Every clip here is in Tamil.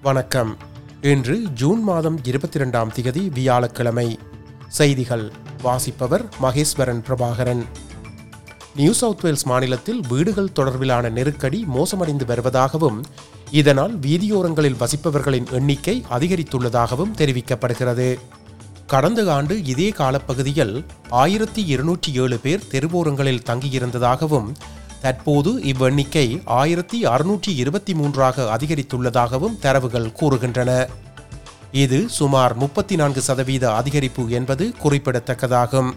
வணக்கம் இன்று ஜூன் மாதம் இருபத்தி இரண்டாம் திகதி வியாழக்கிழமை செய்திகள் வாசிப்பவர் Maheswaran Prabhakaran New South Wales மாநிலத்தில் வீடுகள் தொடர்பிலான நெருக்கடி மோசமடைந்து வருவதாகவும் இதனால் வீதியோரங்களில் வசிப்பவர்களின் எண்ணிக்கை அதிகரித்துள்ளதாகவும் தெரிவிக்கப்படுகிறது கடந்த ஆண்டு இதே காலப்பகுதியில் ஆயிரத்தி இருநூற்றி ஏழு பேர் தெருவோரங்களில் தங்கியிருந்ததாகவும் தற்போது இவ்வெண்ணிக்கை ஆயிரத்தி அறுநூற்றி இருபத்தி மூன்றாக அதிகரித்துள்ளதாகவும் தரவுகள் கூறுகின்றன இது சுமார் முப்பத்தி நான்கு சதவீத அதிகரிப்பு என்பது குறிப்பிடத்தக்கதாகும்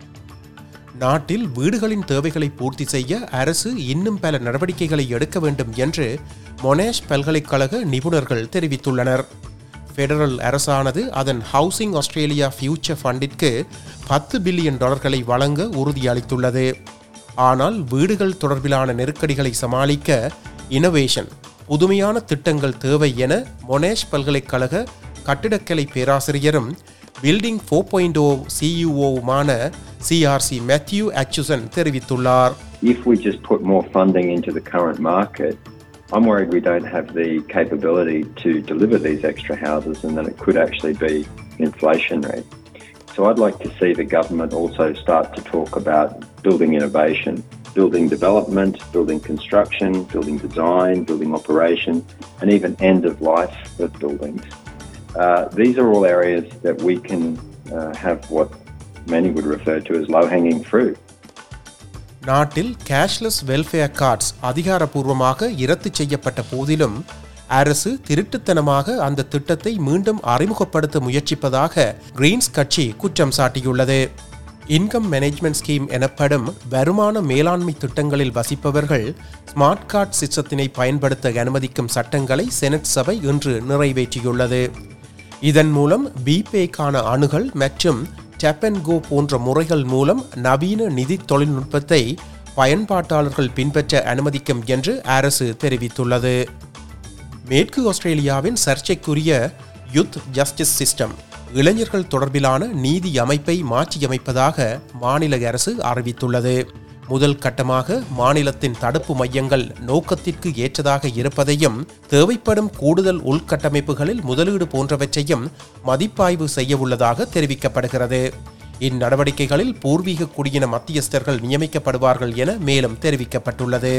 நாட்டில் வீடுகளின் தேவைகளை பூர்த்தி செய்ய அரசு இன்னும் பல நடவடிக்கைகளை எடுக்க வேண்டும் என்று மொனேஷ் பல்கலைக்கழக நிபுணர்கள் தெரிவித்துள்ளனர் ஃபெடரல் அரசானது அதன் ஹவுசிங் ஆஸ்திரேலியா ஃபியூச்சர் ஃபண்டிற்கு பத்து பில்லியன் டாலர்களை வழங்க உறுதியளித்துள்ளது ஆனால் வீடுகள் தொடர்பிலான நெருக்கடிகளை சமாளிக்க இனோவேஷன் புதுமையான திட்டங்கள் தேவை என மொனேஷ் பல்கலைக்கழக கட்டிடக்கலை பேராசிரியரும் பில்டிங் ஃபோர் பாயிண்ட் ஓ சிஇஓவுமான சிஆர்சி மேத்யூ அச்சுசன் தெரிவித்துள்ளார் if we just put more funding into the current market, I'm worried we don't have the capability to deliver these extra houses and that it could actually be inflationary. So I'd like to see the government also start to talk about building innovation, building development, building construction, building design, building operation, and even end of life of buildings. Uh, these are all areas that we can uh, have what many would refer to as low hanging fruit. நாட்டில் கேஷ்லெஸ் வெல்ஃபேர் கார்ட்ஸ் அதிகாரப்பூர்வமாக இரத்து செய்யப்பட்ட போதிலும் அரசு திருட்டுத்தனமாக அந்த திட்டத்தை மீண்டும் அறிமுகப்படுத்த முயற்சிப்பதாக கிரீன்ஸ் கட்சி குற்றம் சாட்டியுள்ளது இன்கம் மேனேஜ்மெண்ட் ஸ்கீம் எனப்படும் வருமான மேலாண்மை திட்டங்களில் வசிப்பவர்கள் ஸ்மார்ட் கார்டு சிஸ்டத்தினை பயன்படுத்த அனுமதிக்கும் சட்டங்களை செனட் சபை இன்று நிறைவேற்றியுள்ளது இதன் மூலம் பிபேக்கான அணுகல் மற்றும் டேப் அண்ட் கோ போன்ற முறைகள் மூலம் நவீன நிதி தொழில்நுட்பத்தை பயன்பாட்டாளர்கள் பின்பற்ற அனுமதிக்கும் என்று அரசு தெரிவித்துள்ளது மேற்கு ஆஸ்திரேலியாவின் சர்ச்சைக்குரிய யுத் ஜஸ்டிஸ் சிஸ்டம் இளைஞர்கள் தொடர்பிலான நீதி அமைப்பை மாற்றியமைப்பதாக மாநில அரசு அறிவித்துள்ளது முதல் கட்டமாக மாநிலத்தின் தடுப்பு மையங்கள் நோக்கத்திற்கு ஏற்றதாக இருப்பதையும் தேவைப்படும் கூடுதல் உள்கட்டமைப்புகளில் முதலீடு போன்றவற்றையும் மதிப்பாய்வு செய்யவுள்ளதாக தெரிவிக்கப்படுகிறது இந்நடவடிக்கைகளில் பூர்வீக குடியின மத்தியஸ்தர்கள் நியமிக்கப்படுவார்கள் என மேலும் தெரிவிக்கப்பட்டுள்ளது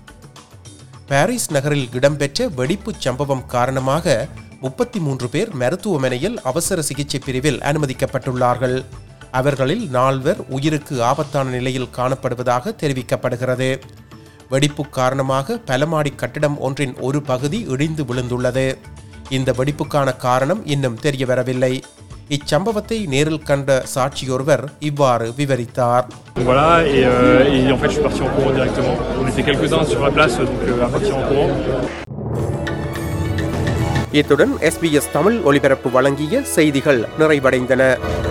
பாரிஸ் நகரில் இடம்பெற்ற வெடிப்புச் சம்பவம் காரணமாக முப்பத்தி மூன்று பேர் மருத்துவமனையில் அவசர சிகிச்சை பிரிவில் அனுமதிக்கப்பட்டுள்ளார்கள் அவர்களில் நால்வர் உயிருக்கு ஆபத்தான நிலையில் காணப்படுவதாக தெரிவிக்கப்படுகிறது வெடிப்பு காரணமாக பலமாடி கட்டிடம் ஒன்றின் ஒரு பகுதி இடிந்து விழுந்துள்ளது இந்த வெடிப்புக்கான காரணம் இன்னும் தெரிய வரவில்லை இச்சம்பவத்தை நேரில் கண்ட சாட்சியொருவர் இவ்வாறு விவரித்தார் Voilà, et, euh, et en fait, je suis parti en courant directement. On était quelques-uns sur la place, donc euh, à partir en courant. இத்துடன் எஸ்பிஎஸ் தமிழ் ஒலிபரப்பு வழங்கிய செய்திகள் நிறைவடைந்தன